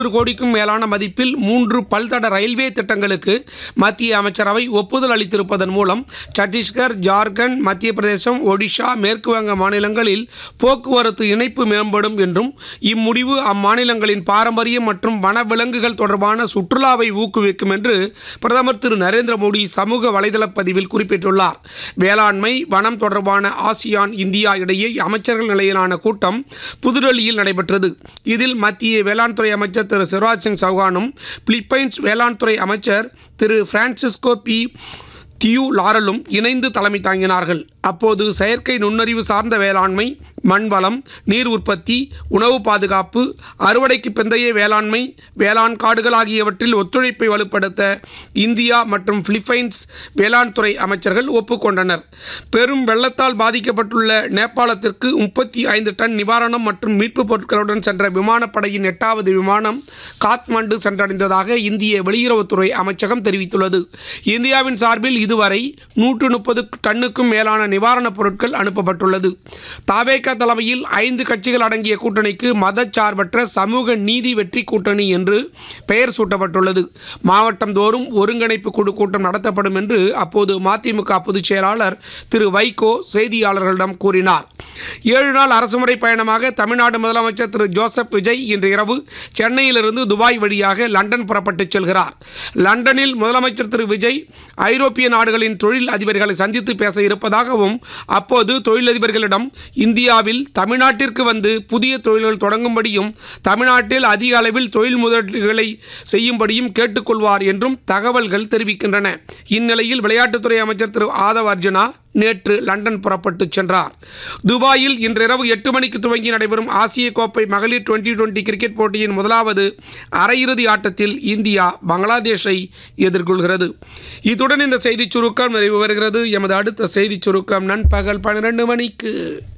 நூறு கோடிக்கும் மேலான மதிப்பில் மூன்று பல்தட ரயில்வே திட்டங்களுக்கு மத்திய அமைச்சரவை ஒப்புதல் அளித்திருப்பதன் மூலம் சத்தீஸ்கர் ஜார்க்கண்ட் மத்திய பிரதேசம் ஒடிஷா மேற்கு வங்க மாநிலங்களில் போக்குவரத்து இணைப்பு மேம்படும் என்றும் இம்முடிவு அம்மாநிலங்களின் பாரம்பரியம் மற்றும் வனவிலங்குகள் தொடர்பான சுற்றுலாவை ஊக்குவிக்கும் என்று பிரதமர் திரு நரேந்திர மோடி சமூக வலைதள பதிவில் குறிப்பிட்டுள்ளார் வேளாண்மை வனம் தொடர்பான ஆசியான் இந்தியா இடையே அமைச்சர்கள் நிலையிலான கூட்டம் புதுடெல்லியில் நடைபெற்றது இதில் மத்திய வேளாண் துறை அமைச்சர் திரு சிவராஜ் சிங் சௌகானும் பிலிப்பைன்ஸ் வேளாண் துறை அமைச்சர் திரு பிரான்சிஸ்கோ பி தியூ லாரலும் இணைந்து தலைமை தாங்கினார்கள் அப்போது செயற்கை நுண்ணறிவு சார்ந்த வேளாண்மை மண்வளம் நீர் உற்பத்தி உணவு பாதுகாப்பு அறுவடைக்கு பிந்தைய வேளாண்மை வேளாண் காடுகள் ஆகியவற்றில் ஒத்துழைப்பை வலுப்படுத்த இந்தியா மற்றும் பிலிப்பைன்ஸ் வேளாண் துறை அமைச்சர்கள் ஒப்புக்கொண்டனர் பெரும் வெள்ளத்தால் பாதிக்கப்பட்டுள்ள நேபாளத்திற்கு முப்பத்தி ஐந்து டன் நிவாரணம் மற்றும் மீட்புப் பொருட்களுடன் சென்ற விமானப்படையின் எட்டாவது விமானம் காத்மாண்டு சென்றடைந்ததாக இந்திய வெளியுறவுத்துறை அமைச்சகம் தெரிவித்துள்ளது இந்தியாவின் சார்பில் இதுவரை நூற்று முப்பது டன்னுக்கும் மேலான நிவாரணப் பொருட்கள் அனுப்பப்பட்டுள்ளது தாவேக தலைமையில் ஐந்து கட்சிகள் அடங்கிய கூட்டணிக்கு மதச்சார்பற்ற சமூக நீதி வெற்றி கூட்டணி என்று பெயர் சூட்டப்பட்டுள்ளது மாவட்டம் தோறும் ஒருங்கிணைப்பு குழு கூட்டம் நடத்தப்படும் என்று அப்போது மதிமுக பொதுச் செயலாளர் திரு வைகோ செய்தியாளர்களிடம் கூறினார் ஏழு நாள் அரசுமுறை பயணமாக தமிழ்நாடு முதலமைச்சர் திரு ஜோசப் விஜய் இன்று இரவு சென்னையிலிருந்து துபாய் வழியாக லண்டன் புறப்பட்டுச் செல்கிறார் லண்டனில் முதலமைச்சர் திரு விஜய் ஐரோப்பிய நாடுகளின் தொழில் அதிபர்களை சந்தித்து பேச இருப்பதாகவும் அப்போது தொழிலதிபர்களிடம் இந்தியாவில் தமிழ்நாட்டிற்கு வந்து புதிய தொழில்கள் தொடங்கும்படியும் தமிழ்நாட்டில் அதிக அளவில் தொழில் முதலீடுகளை செய்யும்படியும் கேட்டுக்கொள்வார் என்றும் தகவல்கள் தெரிவிக்கின்றன இந்நிலையில் விளையாட்டுத்துறை அமைச்சர் திரு ஆதவ் அர்ஜுனா நேற்று லண்டன் புறப்பட்டுச் சென்றார் துபாயில் இன்றிரவு எட்டு மணிக்கு துவங்கி நடைபெறும் ஆசிய கோப்பை மகளிர் டுவெண்டி டுவெண்டி கிரிக்கெட் போட்டியின் முதலாவது அரையிறுதி ஆட்டத்தில் இந்தியா பங்களாதேஷை எதிர்கொள்கிறது இத்துடன் இந்த செய்திச் சுருக்கம் நிறைவு வருகிறது எமது அடுத்த செய்திச் சுருக்கம் நண்பகல் பன்னிரண்டு மணிக்கு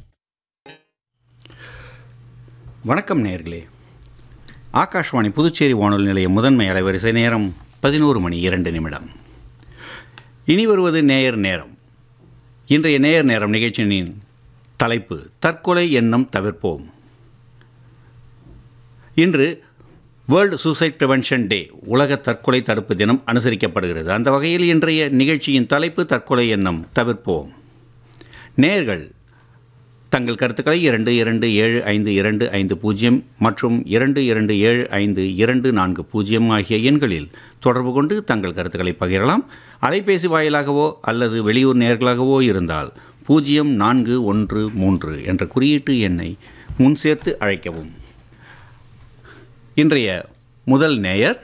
வணக்கம் நேர்களே ஆகாஷ்வாணி புதுச்சேரி வானொலி நிலைய முதன்மை அலைவரிசை நேரம் பதினோரு மணி இரண்டு நிமிடம் இனி வருவது நேயர் நேரம் இன்றைய நேயர் நேரம் நிகழ்ச்சியின் தலைப்பு தற்கொலை எண்ணம் தவிர்ப்போம் இன்று வேர்ல்டு சூசைட் ப்ரிவென்ஷன் டே உலக தற்கொலை தடுப்பு தினம் அனுசரிக்கப்படுகிறது அந்த வகையில் இன்றைய நிகழ்ச்சியின் தலைப்பு தற்கொலை எண்ணம் தவிர்ப்போம் நேயர்கள் தங்கள் கருத்துக்களை இரண்டு இரண்டு ஏழு ஐந்து இரண்டு ஐந்து பூஜ்ஜியம் மற்றும் இரண்டு இரண்டு ஏழு ஐந்து இரண்டு நான்கு பூஜ்ஜியம் ஆகிய எண்களில் தொடர்பு கொண்டு தங்கள் கருத்துக்களை பகிரலாம் அலைபேசி வாயிலாகவோ அல்லது வெளியூர் நேர்களாகவோ இருந்தால் பூஜ்ஜியம் நான்கு ஒன்று மூன்று என்ற குறியீட்டு எண்ணை முன் சேர்த்து அழைக்கவும் இன்றைய முதல் நேயர்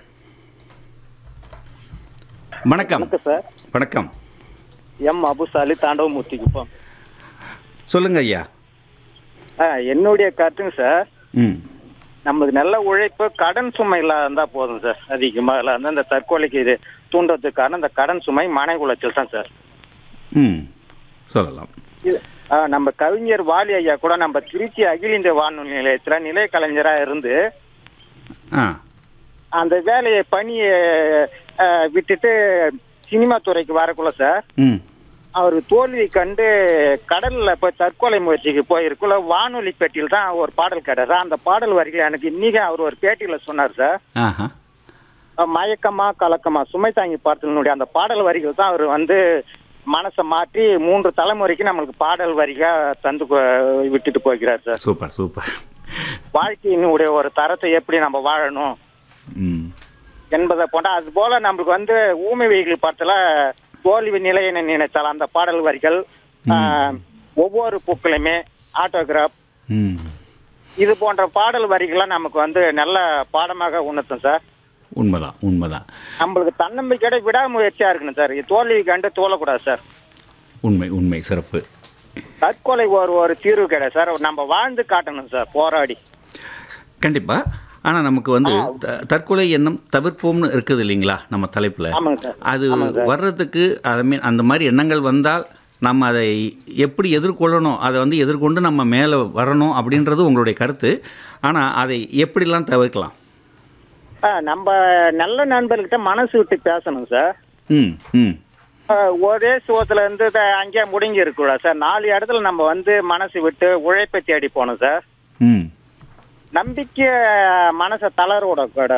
வணக்கம் வணக்கம் சார் வணக்கம் எம் அபுசாலி தாண்டவமூர்த்திக்குப்பம் சொல்லுங்க ஐயா ஆ என்னுடைய கருத்துங்க சார் ம் நம்மளுக்கு நல்ல உழைப்பு கடன் சுமை இல்லாத இருந்தா போதும் சார் அதிகமாக இல்லாத இந்த தற்கொலைக்கு இது தூண்டுறதுக்கான இந்த கடன் சுமை மனை உளைச்சல் தான் சார் ம் சொல்லலாம் இது ஆ, நம்ம கவிஞர் வாலி ஐயா கூட நம்ம திருச்சி அகில இந்திய வானொலி நிலையத்தில் நிலைய கலைஞராக இருந்து ஆ அந்த வேலையை பணியை ஆ, விட்டுட்டு சினிமா துறைக்கு வரக்குள்ள சார் ம் அவர் தோல்வி கண்டு கடல்ல போய் தற்கொலை முயற்சிக்கு போயிருக்குள்ள வானொலி பெட்டியில் தான் ஒரு பாடல் கேட்டார் அந்த பாடல் வரிகள் எனக்கு இன்னைக்கு அவர் ஒரு பேட்டியில சொன்னார் சார் ஆஹா அஹ் மயக்கமா கலக்கமா சுமை தாங்கி பாடலினுடைய அந்த பாடல் வரிகள் தான் அவர் வந்து மனசை மாற்றி மூன்று தலைமுறைக்கு நம்மளுக்கு பாடல் வரிகா தந்து கொ- விட்டுட்டு போகிறார் சார் சூப்பர் சூப்பர் வாழ்க்கையினுடைய ஒரு தரத்தை எப்படி நம்ம வாழணும் ம் என்பதை போன்ற அது போல நம்மளுக்கு வந்து ஊமை வெயில் படத்துல தோல்வி நிலையின நினைத்தால் அந்த பாடல் வரிகள் ஆஹ், ஒவ்வொரு பூக்களுமே ஆட்டோகிராஃப் ம் இது போன்ற பாடல் வரிகள்லாம் நமக்கு வந்து நல்ல பாடமாக உணர்த்தும் சார் உண்மைதான் உண்மைதான் நம்மளுக்கு தன்னம்பிக்கையோட விடாமுயற்சியா இருக்கணும் சார் இது தோல்வி கண்டு தோலக்கூடாது சார் உண்மை உண்மை சிறப்பு தற்கொலை ஒரு ஒரு தீர்வு கிடையாது சார் நம்ம வாழ்ந்து காட்டணும் சார் போராடி கண்டிப்பாக ஆனால் நமக்கு வந்து த- தற்கொலை எண்ணம் தவிர்ப்போம்னு இருக்குது இல்லைங்களா நம்ம தலைப்பில் ஆமாங்க சார் அது ஆமாங்க சார். வர்றதுக்கு அதை மீன் அந்த மாதிரி எண்ணங்கள் வந்தால் நம்ம அதை எப்படி எதிர்கொள்ளணும் அதை வந்து எதிர்கொண்டு நம்ம மேலே வரணும் அப்படின்றது உங்களுடைய கருத்து ஆனால் அதை எப்படிலாம் தவிர்க்கலாம் ஆ, நம்ம நல்ல நண்பர்கிட்ட மனசு விட்டு பேசணும் சார் ம் ம் ஆ, ஒரே சுகத்துல இருந்து த- அங்கேயே முடங்கி இருக்கக்கூடாது சார் நாலு இடத்துல நம்ம வந்து மனசு விட்டு உழைப்பை தேடி போகணும் சார் ம் நம்பிக்கை மனசை தளர விட